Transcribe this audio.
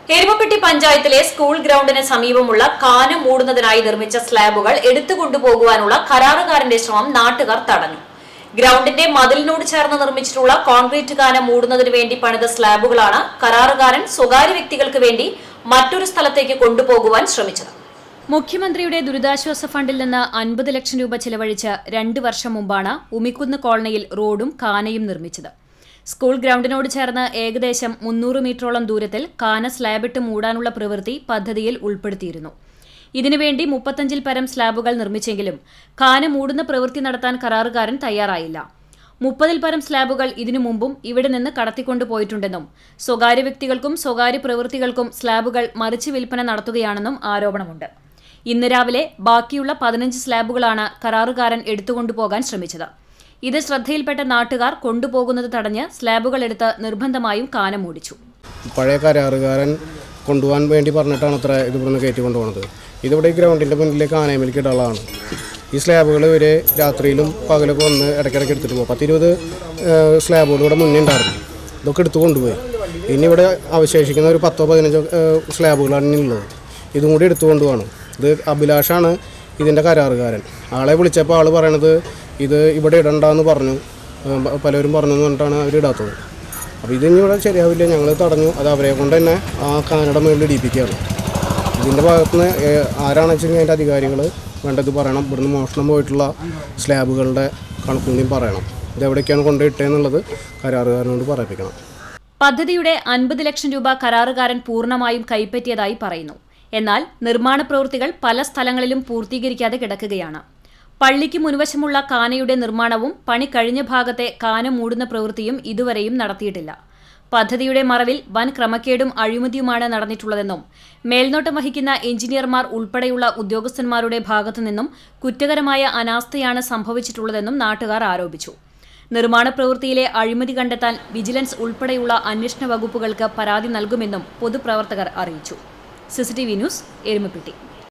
എരുമപ്പെട്ടി പഞ്ചായത്തിലെ സ്കൂൾ ഗ്രൗണ്ടിന് സമീപമുള്ള കാന മൂടുന്നതിനായി നിർമ്മിച്ച സ്ലാബുകൾ എടുത്തു കൊണ്ടുപോകുവാനുള്ള കരാറുകാരന്റെ ശ്രമം നാട്ടുകാർ തടഞ്ഞു ഗ്രൗണ്ടിന്റെ മതിലിനോട് ചേർന്ന് നിർമ്മിച്ചിട്ടുള്ള കോൺക്രീറ്റ് കാന മൂടുന്നതിന് വേണ്ടി പണിത സ്ലാബുകളാണ് കരാറുകാരൻ സ്വകാര്യ വ്യക്തികൾക്ക് വേണ്ടി മറ്റൊരു സ്ഥലത്തേക്ക് കൊണ്ടുപോകുവാൻ ശ്രമിച്ചത് മുഖ്യമന്ത്രിയുടെ ദുരിതാശ്വാസ ഫണ്ടിൽ നിന്ന് അൻപത് ലക്ഷം രൂപ ചെലവഴിച്ച് രണ്ട് വർഷം മുമ്പാണ് ഉമിക്കുന്ന് കോളനിയിൽ റോഡും കാനയും നിർമ്മിച്ചത് സ്കൂൾ ഗ്രൗണ്ടിനോട് ചേർന്ന് ഏകദേശം മുന്നൂറ് മീറ്ററോളം ദൂരത്തിൽ കാന സ്ലാബിട്ട് മൂടാനുള്ള പ്രവൃത്തി പദ്ധതിയിൽ ഉൾപ്പെടുത്തിയിരുന്നു ഇതിനുവേണ്ടി മുപ്പത്തഞ്ചിൽ പരം സ്ലാബുകൾ നിർമ്മിച്ചെങ്കിലും കാന മൂടുന്ന പ്രവൃത്തി നടത്താൻ കരാറുകാരൻ തയ്യാറായില്ല മുപ്പതിൽ പരം സ്ലാബുകൾ ഇതിനു മുമ്പും ഇവിടെ നിന്ന് കടത്തിക്കൊണ്ടുപോയിട്ടുണ്ടെന്നും സ്വകാര്യ വ്യക്തികൾക്കും സ്വകാര്യ പ്രവൃത്തികൾക്കും സ്ലാബുകൾ മറിച്ച് വിൽപ്പന നടത്തുകയാണെന്നും ആരോപണമുണ്ട് ഇന്ന് രാവിലെ ബാക്കിയുള്ള പതിനഞ്ച് സ്ലാബുകളാണ് കരാറുകാരൻ എടുത്തുകൊണ്ടുപോകാൻ ശ്രമിച്ചത് ഇത് ശ്രദ്ധയിൽപ്പെട്ട നാട്ടുകാർ കൊണ്ടുപോകുന്നത് തടഞ്ഞ് സ്ലാബുകൾ എടുത്ത് നിർബന്ധമായും കാന മൂടിച്ചു പഴയ കരാറുകാരൻ കൊണ്ടുപോകാൻ വേണ്ടി പറഞ്ഞിട്ടാണ് അത്ര ഇത് ഇവിടുന്ന് കയറ്റി കൊണ്ടുപോകുന്നത് ഇതിവിടെ ഈ ഗ്രൗണ്ടിൻ്റെ മുന്നിലേക്ക് ആനയമേലേക്ക് ഇടാളാണ് ഈ സ്ലാബുകൾ ഇവർ രാത്രിയിലും പകലൊക്കെ വന്ന് ഇടയ്ക്കിടയ്ക്ക് എടുത്തിട്ട് പോകും പത്തിരുപത് സ്ലാബുകൾ ഇവിടെ മുന്നേ ഉണ്ടായിരുന്നു ഇതൊക്കെ എടുത്തു കൊണ്ടുപോയി ഇനി ഇവിടെ അവശേഷിക്കുന്ന ഒരു പത്തോ പതിനഞ്ചോ ഏഹ്, സ്ലാബുകളാണ് ഇനി ഉള്ളത് ഇതും കൂടി എടുത്തു കൊണ്ടുപോകണം ഇത് അഭിലാഷാണ് ഇതിൻ്റെ കരാറുകാരൻ ആളെ വിളിച്ചപ്പോൾ ആൾ പറയണത് ഇത് ഇവിടെ ഇടണ്ടെന്ന് പറഞ്ഞു ഏഹ്, പ- പലരും പറഞ്ഞു എന്ന് പറഞ്ഞിട്ടാണ് അവർ ഇടാത്തത് അപ്പോൾ ഇതിനി ഇവിടെ ശരിയാവില്ല ഞങ്ങൾ തടഞ്ഞു അത് അവരെ കൊണ്ട് തന്നെ ആ കാനയുടെ മുകളിൽ ഇടിപ്പിക്കുകയാണ് ഇതിൻ്റെ ഭാഗത്തുനിന്ന് ഏഹ്, ആരാണെന്ന് വെച്ചെങ്കിൽ അതിൻ്റെ അധികാരികൾ വേണ്ടത് പറയണം ഇവിടുന്ന് മോഷണം പോയിട്ടുള്ള സ്ലാബുകളുടെ കണക്കുകൂടിയും പറയണം ഇതെവിടേക്കാണ് കൊണ്ടുപോയിട്ടേന്നുള്ളത് കരാറുകാരനോട് പറയിപ്പിക്കണം പദ്ധതിയുടെ അൻപത് ലക്ഷം രൂപ കരാറുകാരൻ പൂർണ്ണമായും കൈപ്പറ്റിയതായി പറയുന്നു എന്നാൽ നിർമ്മാണ പ്രവൃത്തികൾ പല സ്ഥലങ്ങളിലും പൂർത്തീകരിക്കാതെ കിടക്കുകയാണ് പള്ളിക്ക് മുൻവശമുള്ള കാനയുടെ നിർമ്മാണവും പണി കഴിഞ്ഞ ഭാഗത്തെ കാന മൂടുന്ന പ്രവൃത്തിയും ഇതുവരെയും നടത്തിയിട്ടില്ല പദ്ധതിയുടെ മറവിൽ വൻ ക്രമക്കേടും അഴിമതിയുമാണ് നടന്നിട്ടുള്ളതെന്നും മേൽനോട്ടം വഹിക്കുന്ന എഞ്ചിനീയർമാർ ഉൾപ്പെടെയുള്ള ഉദ്യോഗസ്ഥന്മാരുടെ ഭാഗത്തുനിന്നും കുറ്റകരമായ അനാസ്ഥയാണ് സംഭവിച്ചിട്ടുള്ളതെന്നും നാട്ടുകാർ ആരോപിച്ചു നിർമ്മാണ പ്രവൃത്തിയിലെ അഴിമതി കണ്ടെത്താൻ വിജിലൻസ് ഉൾപ്പെടെയുള്ള അന്വേഷണ വകുപ്പുകൾക്ക് പരാതി നൽകുമെന്നും പൊതുപ്രവർത്തകർ അറിയിച്ചു സിസിടിവി ന്യൂസ് എരുമപ്പെട്ടി